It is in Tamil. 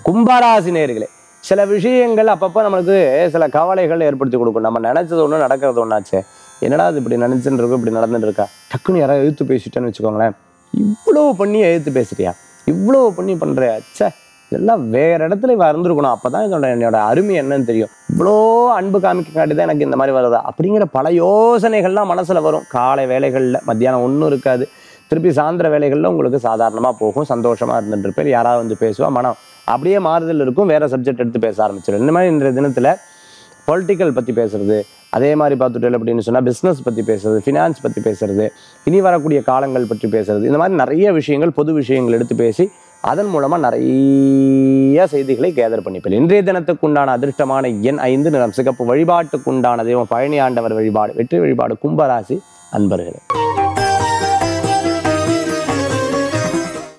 கும்பராசி நேர்களே சில விஷயங்கள் அப்பப்போ நம்மளுக்கு சில கவலைகள் ஏற்படுத்தி கொடுக்கும் நம்ம நினைச்சது ஒன்று நடக்கிறது ஒன்றாச்சே என்னடா இது இப்படி நினைச்சுட்டு இருக்கோம் இப்படி நடந்துட்டு இருக்கா டக்குன்னு யாராவது எழுத்து பேசிட்டேன்னு வச்சுக்கோங்களேன் இவ்வளோ பண்ணி எழுத்து பேசுறியா இவ்வளோ பண்ணி பண்றியா ச்சே இதெல்லாம் வேற இடத்துல இவ இருந்திருக்கணும் அப்பதான் இதோட என்னோட அருமை என்னன்னு தெரியும் இவ்வளோ அன்பு காமிக்காட்டி தான் எனக்கு இந்த மாதிரி வருதா அப்படிங்கிற பல யோசனைகள்லாம் மனசுல வரும் காலை வேலைகள்ல மத்தியானம் ஒன்றும் இருக்காது திருப்பி சாயந்தர வேலைகள்ல உங்களுக்கு சாதாரணமா போகும் சந்தோஷமா இருந்துட்டு இருப்பேன் யாராவது வந்து பேசுவா மனம் அப்படியே மாறுதல் இருக்கும் வேற சப்ஜெக்ட் எடுத்து பேச ஆரம்பிச்சிடும் இந்த மாதிரி இன்றைய தினத்துல பொலிட்டிக்கல் பற்றி பேசுறது அதே மாதிரி பார்த்துட்டு அப்படின்னு சொன்னால் பிஸ்னஸ் பற்றி பேசுறது ஃபினான்ஸ் பற்றி பேசுறது இனி வரக்கூடிய காலங்கள் பற்றி பேசுறது இந்த மாதிரி நிறைய விஷயங்கள் பொது விஷயங்கள் எடுத்து பேசி அதன் மூலமாக நிறைய செய்திகளை கேதர் பண்ணிப்பேன் இன்றைய தினத்துக்குண்டான அதிர்ஷ்டமான எண் ஐந்து நிறம் சிகப்பு வழிபாட்டுக்குண்டான தெய்வம் பழனி ஆண்டவர் வழிபாடு வெற்றி வழிபாடு கும்பராசி அன்பர்களே